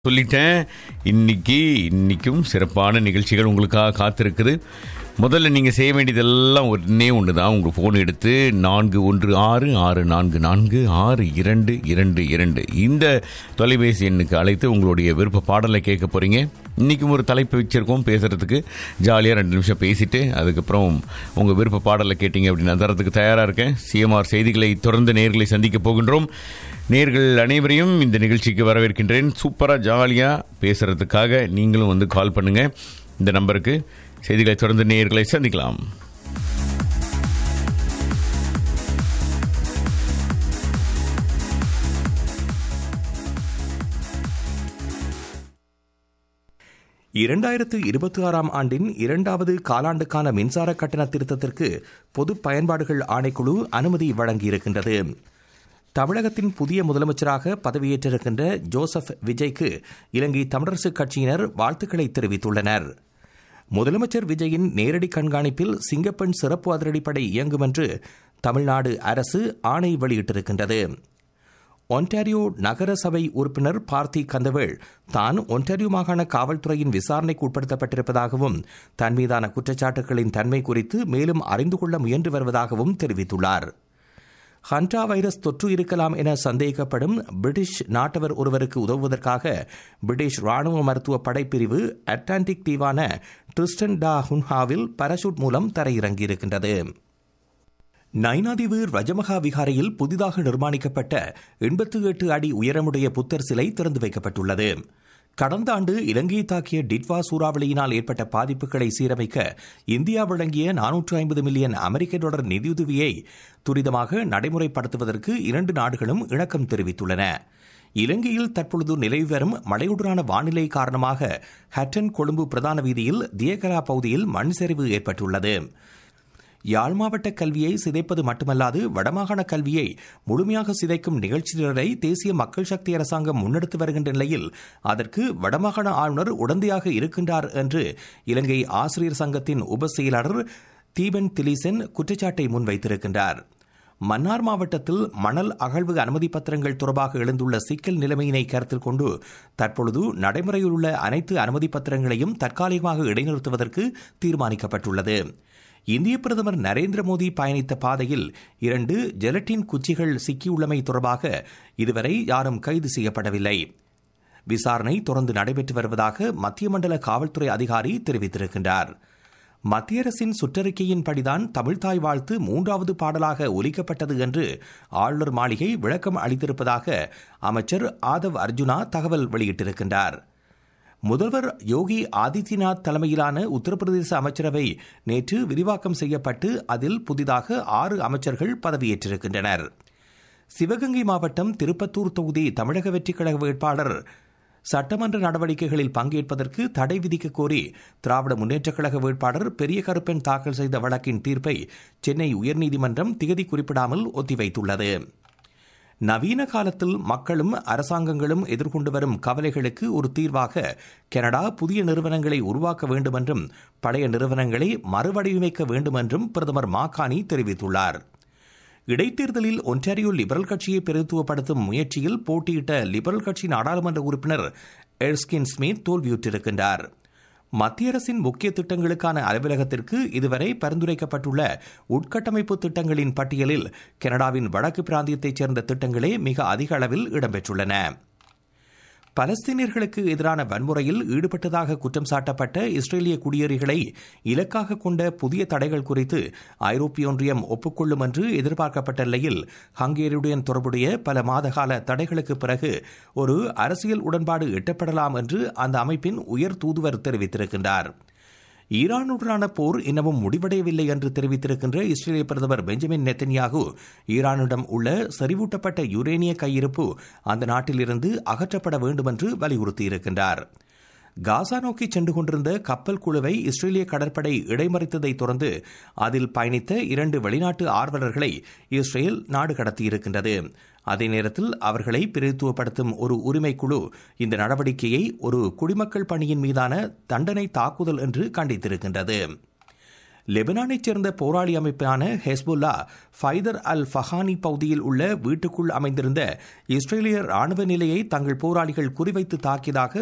சொல்லிட்டேன் இன்னைக்கு இன்னைக்கும் சிறப்பான நிகழ்ச்சிகள் உங்களுக்காக காத்திருக்குது முதல்ல நீங்கள் செய்ய வேண்டியதெல்லாம் ஒன்றே ஒன்று தான் உங்கள் ஃபோன் எடுத்து நான்கு ஒன்று ஆறு ஆறு நான்கு நான்கு ஆறு இரண்டு இரண்டு இரண்டு இந்த தொலைபேசி எண்ணுக்கு அழைத்து உங்களுடைய விருப்ப பாடலை கேட்க போகிறீங்க இன்றைக்கும் ஒரு தலைப்பு வச்சுருக்கோம் பேசுகிறதுக்கு ஜாலியாக ரெண்டு நிமிஷம் பேசிட்டு அதுக்கப்புறம் உங்கள் விருப்ப பாடலை கேட்டீங்க அப்படின்னு நான் தரத்துக்கு தயாராக இருக்கேன் சிஎம்ஆர் செய்திகளை தொடர்ந்து நேர்களை சந்திக்க போகின்றோம் நேர்கள் அனைவரையும் இந்த நிகழ்ச்சிக்கு வரவேற்கின்றேன் சூப்பராக ஜாலியாக பேசுகிறதுக்காக நீங்களும் வந்து கால் பண்ணுங்கள் இந்த நம்பருக்கு செய்திகளை தொடர்ந்து நேர்களை சந்திக்கலாம் இரண்டாயிரத்து இருபத்தி ஆறாம் ஆண்டின் இரண்டாவது காலாண்டுக்கான மின்சார கட்டண திருத்தத்திற்கு பொது பயன்பாடுகள் ஆணைக்குழு அனுமதி வழங்கியிருக்கின்றது தமிழகத்தின் புதிய முதலமைச்சராக பதவியேற்றிருக்கின்ற ஜோசப் விஜய்க்கு இலங்கை தமிழரசுக் கட்சியினர் வாழ்த்துக்களை தெரிவித்துள்ளனர் முதலமைச்சர் விஜயின் நேரடி கண்காணிப்பில் சிங்கப்பெண் சிறப்பு அதிரடிப்படை இயங்கும் என்று தமிழ்நாடு அரசு ஆணை வெளியிட்டிருக்கின்றது ஒன்டாரியோ நகர சபை உறுப்பினர் பார்த்தி கந்தவேள் தான் ஒன்டாரியோ மாகாண காவல்துறையின் விசாரணைக்கு உட்படுத்தப்பட்டிருப்பதாகவும் தன் மீதான குற்றச்சாட்டுகளின் தன்மை குறித்து மேலும் அறிந்து கொள்ள முயன்று வருவதாகவும் தெரிவித்துள்ளார் ஹண்டா வைரஸ் தொற்று இருக்கலாம் என சந்தேகிக்கப்படும் பிரிட்டிஷ் நாட்டவர் ஒருவருக்கு உதவுவதற்காக பிரிட்டிஷ் ராணுவ மருத்துவ படைப்பிரிவு அட்லாண்டிக் தீவான ட்ரிஸ்டன் டா ஹுன்ஹாவில் பாராசூட் மூலம் தரையிறங்கியிருக்கின்றது நைனாதீவு ரஜமகா விகாரையில் புதிதாக நிர்மாணிக்கப்பட்ட எண்பத்தி எட்டு அடி உயரமுடைய புத்தர் சிலை திறந்து வைக்கப்பட்டுள்ளது கடந்த ஆண்டு இலங்கையை தாக்கிய டிட்வா சூறாவளியினால் ஏற்பட்ட பாதிப்புகளை சீரமைக்க இந்தியா வழங்கிய நானூற்று ஐம்பது மில்லியன் அமெரிக்க டாலர் நிதியுதவியை துரிதமாக நடைமுறைப்படுத்துவதற்கு இரண்டு நாடுகளும் இணக்கம் தெரிவித்துள்ளன இலங்கையில் தற்பொழுது நிலவி வரும் மழையுடனான வானிலை காரணமாக ஹட்டன் கொழும்பு பிரதான வீதியில் தியகரா பகுதியில் மண் சரிவு ஏற்பட்டுள்ளது யாழ் மாவட்ட கல்வியை சிதைப்பது மட்டுமல்லாது வடமாகாண கல்வியை முழுமையாக சிதைக்கும் நிகழ்ச்சிகளை தேசிய மக்கள் சக்தி அரசாங்கம் முன்னெடுத்து வருகின்ற நிலையில் அதற்கு வடமாகாண ஆளுநர் உடந்தையாக இருக்கின்றார் என்று இலங்கை ஆசிரியர் சங்கத்தின் உப செயலாளர் தீபன் திலீசன் குற்றச்சாட்டை முன்வைத்திருக்கின்றார் மன்னார் மாவட்டத்தில் மணல் அகழ்வு அனுமதி பத்திரங்கள் தொடர்பாக எழுந்துள்ள சிக்கல் நிலைமையினை கருத்தில் கொண்டு தற்பொழுது நடைமுறையில் உள்ள அனைத்து அனுமதி பத்திரங்களையும் தற்காலிகமாக இடைநிறுத்துவதற்கு தீர்மானிக்கப்பட்டுள்ளது இந்திய பிரதமர் நரேந்திர மோடி பயணித்த பாதையில் இரண்டு ஜெலட்டின் குச்சிகள் சிக்கியுள்ளமை தொடர்பாக இதுவரை யாரும் கைது செய்யப்படவில்லை விசாரணை தொடர்ந்து நடைபெற்று வருவதாக மத்திய மண்டல காவல்துறை அதிகாரி தெரிவித்திருக்கின்றார் மத்திய அரசின் சுற்றறிக்கையின்படிதான் தமிழ்தாய் வாழ்த்து மூன்றாவது பாடலாக ஒலிக்கப்பட்டது என்று ஆளுநர் மாளிகை விளக்கம் அளித்திருப்பதாக அமைச்சர் ஆதவ் அர்ஜுனா தகவல் வெளியிட்டிருக்கின்றார் முதல்வர் யோகி ஆதித்யநாத் தலைமையிலான உத்தரப்பிரதேச அமைச்சரவை நேற்று விரிவாக்கம் செய்யப்பட்டு அதில் புதிதாக ஆறு அமைச்சர்கள் பதவியேற்றிருக்கின்றனர் சிவகங்கை மாவட்டம் திருப்பத்தூர் தொகுதி தமிழக வெற்றிக் கழக வேட்பாளர் சட்டமன்ற நடவடிக்கைகளில் பங்கேற்பதற்கு தடை விதிக்க கோரி திராவிட முன்னேற்றக் கழக வேட்பாளர் பெரிய கருப்பன் தாக்கல் செய்த வழக்கின் தீர்ப்பை சென்னை உயர்நீதிமன்றம் திகதி குறிப்பிடாமல் ஒத்திவைத்துள்ளது நவீன காலத்தில் மக்களும் அரசாங்கங்களும் எதிர்கொண்டு வரும் கவலைகளுக்கு ஒரு தீர்வாக கனடா புதிய நிறுவனங்களை உருவாக்க வேண்டும் என்றும் பழைய நிறுவனங்களை மறுவடிவமைக்க வேண்டும் என்றும் பிரதமர் மாகாணி தெரிவித்துள்ளார் இடைத்தேர்தலில் ஒன்டாரியோ லிபரல் கட்சியை பிரதித்துவப்படுத்தும் முயற்சியில் போட்டியிட்ட லிபரல் கட்சி நாடாளுமன்ற உறுப்பினர் எர்ஸ்கின் ஸ்மித் தோல்வியுற்றிருக்கின்றார் மத்திய அரசின் முக்கிய திட்டங்களுக்கான அலுவலகத்திற்கு இதுவரை பரிந்துரைக்கப்பட்டுள்ள உட்கட்டமைப்பு திட்டங்களின் பட்டியலில் கனடாவின் வடக்கு பிராந்தியத்தைச் சேர்ந்த திட்டங்களே மிக அதிக அளவில் இடம்பெற்றுள்ளன பலஸ்தீனியர்களுக்கு எதிரான வன்முறையில் ஈடுபட்டதாக குற்றம் சாட்டப்பட்ட இஸ்ரேலிய குடியேறிகளை இலக்காக கொண்ட புதிய தடைகள் குறித்து ஐரோப்பிய ஒன்றியம் ஒப்புக்கொள்ளும் என்று எதிர்பார்க்கப்பட்ட நிலையில் ஹங்கேரியுடன் தொடர்புடைய பல மாதகால தடைகளுக்கு பிறகு ஒரு அரசியல் உடன்பாடு எட்டப்படலாம் என்று அந்த அமைப்பின் உயர் தூதுவர் தெரிவித்திருக்கின்றார் ஈரானுடனான போர் இன்னமும் முடிவடையவில்லை என்று தெரிவித்திருக்கின்ற இஸ்ரேலிய பிரதமர் பெஞ்சமின் நெத்தன்யாகு ஈரானிடம் உள்ள செறிவூட்டப்பட்ட யுரேனிய கையிருப்பு அந்த நாட்டிலிருந்து அகற்றப்பட வேண்டும் என்று வலியுறுத்தியிருக்கின்றார் காசா நோக்கி சென்று கொண்டிருந்த கப்பல் குழுவை இஸ்ரேலிய கடற்படை இடைமறித்ததை தொடர்ந்து அதில் பயணித்த இரண்டு வெளிநாட்டு ஆர்வலர்களை இஸ்ரேல் நாடு கடத்தியிருக்கின்றது அதே நேரத்தில் அவர்களை பிரதித்துவப்படுத்தும் ஒரு உரிமை குழு இந்த நடவடிக்கையை ஒரு குடிமக்கள் பணியின் மீதான தண்டனை தாக்குதல் என்று கண்டித்திருக்கின்றது லெபனானைச் சேர்ந்த போராளி அமைப்பான ஹெஸ்புல்லா ஃபைதர் அல் ஃபஹானி பகுதியில் உள்ள வீட்டுக்குள் அமைந்திருந்த இஸ்ரேலிய ராணுவ நிலையை தங்கள் போராளிகள் குறிவைத்து தாக்கியதாக